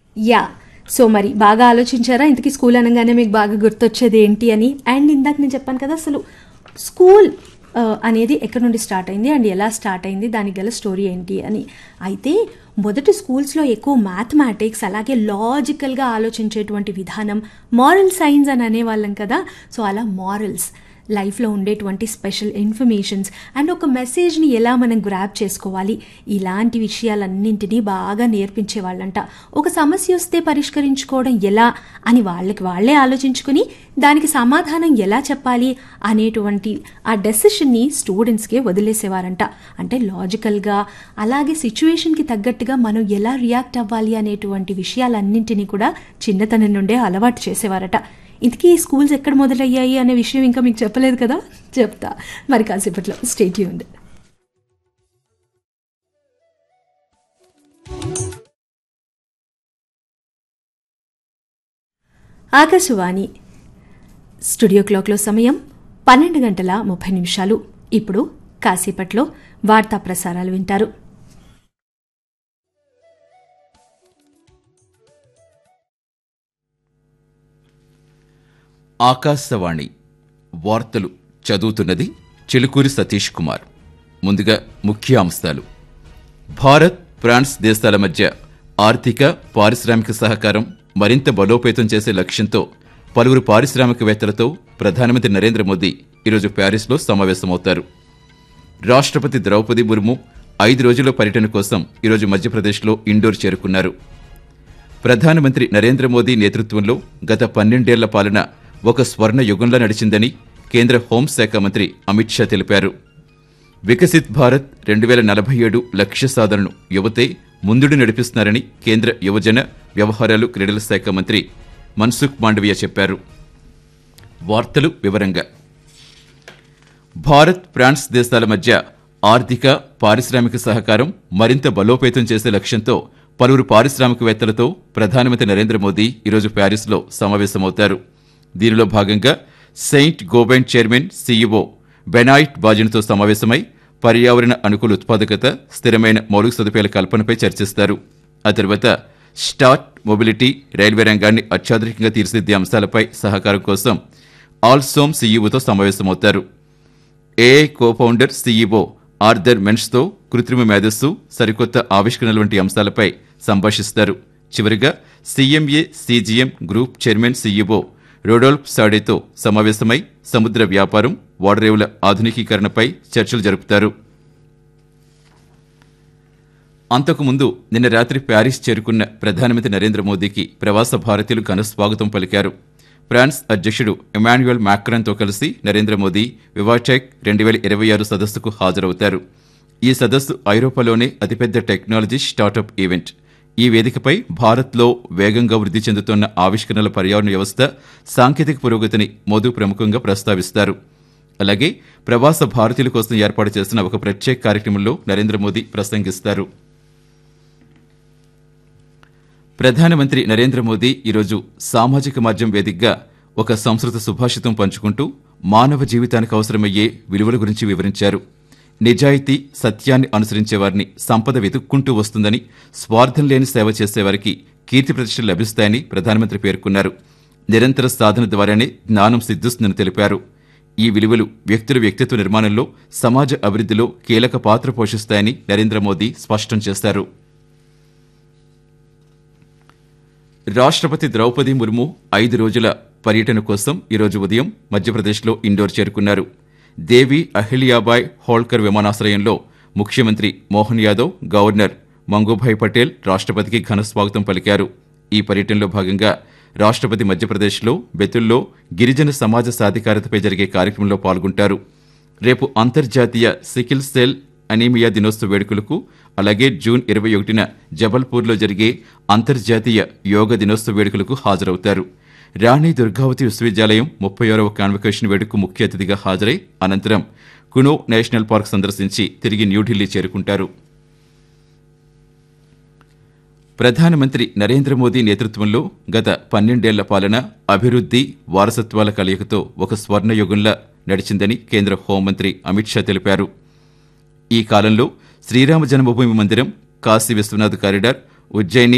yeah so మరి బాగా ఆలోచించారా ఇంతకీ స్కూల్ అనగానే మీకు బాగా గుర్తొచ్చేది ఏంటి అని అండ్ ఇందాక నేను చెప్పాను కదా అసలు స్కూల్ ఆ, అనేది ఎక్కడి నుండి స్టార్ట్ అయింది అండ్ ఎలా స్టార్ట్ అయింది దానికి గల స్టోరీ ఏంటి అని అయితే మొదటి స్కూల్స్లో ఎక్కువ మ్యాథమెటిక్స్ అలాగే లాజికల్గా ఆలోచించేటువంటి విధానం మారల్ సైన్స్ అని అనేవాళ్ళం కదా సో అలా మారల్స్ లైఫ్లో ఉండేటువంటి స్పెషల్ ఇన్ఫర్మేషన్స్ అండ్ ఒక మెసేజ్ని ఎలా మనం గ్రాప్ చేసుకోవాలి ఇలాంటి విషయాలన్నింటినీ బాగా నేర్పించేవాళ్ళంట ఒక సమస్య వస్తే పరిష్కరించుకోవడం ఎలా అని వాళ్ళకి వాళ్ళే ఆలోచించుకుని దానికి సమాధానం ఎలా చెప్పాలి అనేటువంటి ఆ డెసిషన్ని స్టూడెంట్స్కే వదిలేసేవారంట అంటే లాజికల్గా అలాగే సిచ్యువేషన్కి తగ్గట్టుగా మనం ఎలా రియాక్ట్ అవ్వాలి అనేటువంటి విషయాలన్నింటినీ కూడా చిన్నతనం నుండే అలవాటు చేసేవారట ఇంతకీ ఈ స్కూల్స్ ఎక్కడ మొదలయ్యాయి అనే విషయం ఇంకా మీకు చెప్పలేదు కదా చెప్తా మరి కాసేపట్లో స్టేట్ ఉంది ఆకాశవాణి స్టూడియో క్లాక్లో సమయం పన్నెండు గంటల ముప్పై నిమిషాలు ఇప్పుడు కాసేపట్లో వార్తా ప్రసారాలు వింటారు ఆకాశవాణి వార్తలు చదువుతున్నది చిలుకూరి సతీష్ కుమార్ ముందుగా ముఖ్య అంశాలు భారత్ ఫ్రాన్స్ దేశాల మధ్య ఆర్థిక పారిశ్రామిక సహకారం మరింత బలోపేతం చేసే లక్ష్యంతో పలువురు పారిశ్రామికవేత్తలతో ప్రధానమంత్రి నరేంద్ర మోదీ ఈరోజు ప్యారిస్లో సమావేశమవుతారు రాష్ట్రపతి ద్రౌపది ముర్ము ఐదు రోజుల పర్యటన కోసం ఈరోజు మధ్యప్రదేశ్లో ఇండోర్ చేరుకున్నారు ప్రధానమంత్రి నరేంద్ర మోదీ నేతృత్వంలో గత పన్నెండేళ్ల పాలన ఒక స్వర్ణ యుగంలా నడిచిందని కేంద్ర హోంశాఖ మంత్రి అమిత్ షా తెలిపారు వికసిత్ భారత్ రెండు వేల నలభై ఏడు లక్ష్య సాధనను యువతే ముందుడు నడిపిస్తున్నారని కేంద్ర యువజన వ్యవహారాలు క్రీడల శాఖ మంత్రి మన్సుఖ్ మాండవియా చెప్పారు వార్తలు వివరంగా భారత్ ఫ్రాన్స్ దేశాల మధ్య ఆర్థిక పారిశ్రామిక సహకారం మరింత బలోపేతం చేసే లక్ష్యంతో పలువురు పారిశ్రామికవేత్తలతో ప్రధానమంత్రి నరేంద్ర మోదీ ఈరోజు ప్యారిస్లో సమావేశమవుతారు దీనిలో భాగంగా Saint Gobain chairman CEO Benoit బాజిన్తో సమావేశమై పర్యావరణ అనుకూల ఉత్పాదకత స్థిరమైన మౌలిక సదుపాయాల కల్పనపై చర్చిస్తారు ఆ తర్వాత స్టార్ట్ మొబిలిటీ రైల్వే రంగాన్ని అత్యాధునికంగా తీర్చిదిద్దే అంశాలపై సహకారం కోసం ఆల్సోమ్ సీఈఓతో సమావేశమవుతారు AI co founder CEO Arthur మెన్స్తో కృత్రిమ మేధస్సు సరికొత్త ఆవిష్కరణల వంటి అంశాలపై సంభాషిస్తారు చివరిగా CMA CGM group chairman CEO Rodolphe సాడేతో సమావేశమై సముద్ర వ్యాపారం ఓడరేవుల ఆధునికీకరణపై చర్చలు జరుపుతారు అంతకుముందు నిన్న రాత్రి ప్యారిస్ చేరుకున్న ప్రధానమంత్రి నరేంద్ర మోదీకి ప్రవాస భారతీయులు ఘన స్వాగతం పలికారు ఫ్రాన్స్ అధ్యక్షుడు ఎమాన్యుయల్ మ్యాక్రాన్తో కలిసి నరేంద్ర మోదీ వివాటెక్ రెండు వేల ఇరవై ఆరు సదస్సుకు హాజరవుతారు ఈ సదస్సు ఐరోపాలోనే అతిపెద్ద టెక్నాలజీ స్టార్టప్ ఈవెంట్ ఈ వేదికపై భారత్లో వేగంగా వృద్ధి చెందుతున్న ఆవిష్కరణల పర్యావరణ వ్యవస్థ సాంకేతిక పురోగతిని మోదీ ప్రముఖంగా ప్రస్తావిస్తారు అలాగే ప్రవాస భారతీయుల కోసం ఏర్పాటు చేసిన ఒక ప్రత్యేక కార్యక్రమంలో నరేంద్ర మోదీ ప్రసంగిస్తారు ప్రధానమంత్రి నరేంద్ర మోదీ ఈరోజు సామాజిక మాధ్యమం వేదికగా ఒక సంస్కృత సుభాషితం పంచుకుంటూ మానవ జీవితానికి అవసరమయ్యే విలువల గురించి వివరించారు నిజాయితీ సత్యాన్ని అనుసరించే వారిని సంపద వెతుక్కుంటూ వస్తుందని స్వార్థం లేని సేవ చేసేవారికి కీర్తి ప్రతిష్టలు లభిస్తాయని ప్రధానమంత్రి పేర్కొన్నారు నిరంతర సాధన ద్వారానే జ్ఞానం సిద్ధిస్తుందని తెలిపారు ఈ విలువలు వ్యక్తుల వ్యక్తిత్వ నిర్మాణంలో సమాజ అభివృద్ధిలో కీలక పాత్ర పోషిస్తాయని నరేంద్ర మోదీ స్పష్టం చేశారు రాష్ట్రపతి ద్రౌపది ముర్ము ఐదు రోజుల పర్యటన కోసం ఈరోజు ఉదయం మధ్యప్రదేశ్లో ఇండోర్ చేరుకున్నారు దేవి అహిల్యాబాయ్ హోల్కర్ విమానాశ్రయంలో ముఖ్యమంత్రి మోహన్ యాదవ్ గవర్నర్ మంగూభాయ్ పటేల్ రాష్ట్రపతికి ఘన స్వాగతం పలికారు ఈ పర్యటనలో భాగంగా రాష్ట్రపతి మధ్యప్రదేశ్లో బెతుల్లో గిరిజన సమాజ సాధికారతపై జరిగే కార్యక్రమంలో పాల్గొంటారు రేపు అంతర్జాతీయ సికిల్ సెల్ అనీమియా దినోత్సవ వేడుకలకు అలాగే జూన్ ఇరవై ఒకటిన జబల్పూర్లో జరిగే అంతర్జాతీయ యోగ దినోత్సవ వేడుకలకు హాజరవుతారు రాణి దుర్గావతి విశ్వవిద్యాలయం ముప్పై ఆరవ కాన్వకేషన్ వేడుకకు ముఖ్య అతిథిగా హాజరై అనంతరం కునో నేషనల్ పార్క్ సందర్శించి తిరిగి న్యూఢిల్లీ చేరుకుంటారు ప్రధానమంత్రి నరేంద్ర మోదీ నేతృత్వంలో గత పన్నెండేళ్ల పాలన అభివృద్ధి వారసత్వాల కలయికతో ఒక స్వర్ణయుగంలా నడిచిందని కేంద్ర హోంమంత్రి అమిత్ షా తెలిపారు ఈ కాలంలో శ్రీరామ జన్మభూమి మందిరం కాశీ విశ్వనాథ్ కారిడార్ ఉజ్జయిని